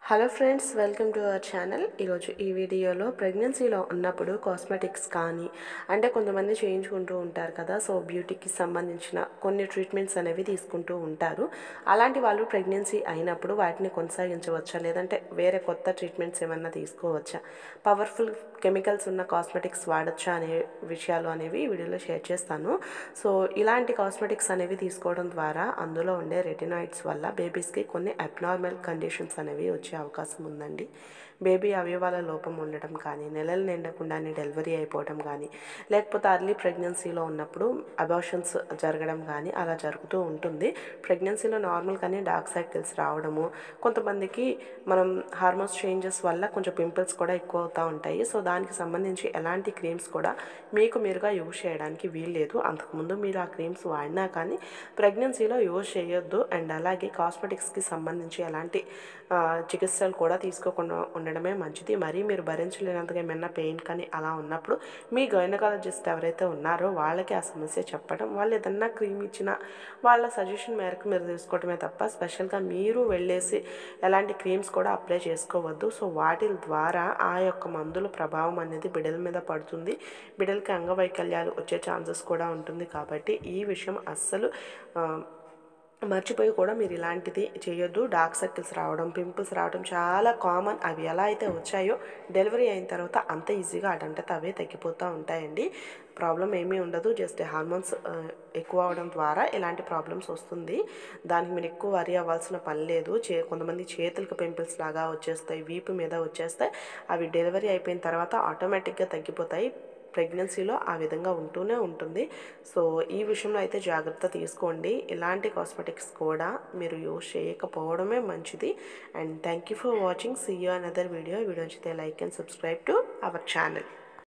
hello friends welcome to our channel ఈరోజు ఈ వీడియోలో ప్రెగ్నెన్సీలో ఉన్నప్పుడు కాస్మెటిక్స్ కానీ అంటే కొంతమంది చేయించుకుంటూ ఉంటారు కదా సో బ్యూటీకి సంబంధించిన కొన్ని ట్రీట్మెంట్స్ అనేవి తీసుకుంటూ ఉంటారు అలాంటి వాళ్ళు ప్రెగ్నెన్సీ అయినప్పుడు వాటిని కొనసాగించవచ్చా లేదంటే వేరే కొత్త ట్రీట్మెంట్స్ ఏమన్నా తీసుకోవచ్చా పవర్ఫుల్ కెమికల్స్ ఉన్న కాస్మెటిక్స్ వాడచ్చా అనే విషయాలు అనేవి ఈ వీడియోలో షేర్ చేస్తాను సో ఇలాంటి కాస్మెటిక్స్ అనేవి తీసుకోవడం ద్వారా అందులో ఉండే రెటినాయిడ్స్ వల్ల బేబీస్కి కొన్ని అబ్నార్మల్ కండిషన్స్ అనేవి వచ్చే అవకాశం ఉందండి బేబీ అవయవాల లోపం ఉండటం కానీ నెలలు నిండకుండానే డెలివరీ అయిపోవడం కానీ లేకపోతే అర్లీ ప్రెగ్నెన్సీలో ఉన్నప్పుడు అబార్షన్స్ జరగడం కానీ అలా జరుగుతూ ఉంటుంది ప్రెగ్నెన్సీలో నార్మల్ కానీ డార్క్ సైకిల్స్ రావడము కొంతమందికి మనం హార్మోన్స్ చేంజెస్ వల్ల కొంచెం పింపుల్స్ కూడా ఎక్కువ అవుతూ ఉంటాయి సో దానికి సంబంధించి ఎలాంటి క్రీమ్స్ కూడా మీకు మీరుగా యూజ్ చేయడానికి వీల్లేదు అంతకుముందు మీరు ఆ క్రీమ్స్ వాడినా కానీ ప్రెగ్నెన్సీలో యూజ్ చేయొద్దు అండ్ అలాగే కాస్మెటిక్స్కి సంబంధించి ఎలాంటి ఆ, చికిత్సలు కూడా తీసుకోకుండా ఉండడమే మంచిది మరీ మీరు భరించలేనంతగా ఏమైనా పెయిన్ కానీ అలా ఉన్నప్పుడు మీ గైనకాలజిస్ట్ ఎవరైతే ఉన్నారో వాళ్ళకి ఆ సమస్య చెప్పడం వాళ్ళు ఏదన్నా క్రీమ్ ఇచ్చినా వాళ్ళ సజెషన్ మేరకు మీరు తీసుకోవడమే తప్ప స్పెషల్గా మీరు వెళ్ళేసి ఎలాంటి క్రీమ్స్ కూడా అప్లై చేసుకోవద్దు సో వాటి ద్వారా ఆ యొక్క మందుల ప్రభావం అనేది బిడ్డల మీద పడుతుంది బిడ్డలకి అంగవైకల్యాలు వచ్చే ఛాన్సెస్ కూడా ఉంటుంది కాబట్టి ఈ విషయం అస్సలు ఆ, మర్చిపోయి కూడా మీరు ఇలాంటిది చేయొద్దు డార్క్ సర్కిల్స్ రావడం పింపుల్స్ రావడం చాలా కామన్ అవి ఎలా అయితే వచ్చాయో డెలివరీ అయిన తర్వాత అంత ఈజీగా అటంటే అవే తగ్గిపోతూ ఉంటాయండి ప్రాబ్లం ఏమీ ఉండదు జస్ట్ హార్మోన్స్ ఆ, ఎక్కువ అవడం ద్వారా ఇలాంటి ప్రాబ్లమ్స్ వస్తుంది దానికి మీరు ఎక్కువ వరి అవ్వాల్సిన పని లేదు చే కొంతమంది చేతులకు పింపుల్స్ లాగా వచ్చేస్తాయి వీపు మీద వచ్చేస్తాయి అవి డెలివరీ అయిపోయిన తర్వాత ఆటోమేటిక్గా తగ్గిపోతాయి ప్రెగ్నెన్సీలో ఆ విధంగా ఉంటూనే ఉంటుంది సో ఈ విషయంలో అయితే జాగ్రత్త తీసుకోండి ఇలాంటి కాస్మెటిక్స్ కూడా మీరు యూజ్ చేయకపోవడమే మంచిది and thank you for watching see you another video video నచ్చితే like and subscribe to our channel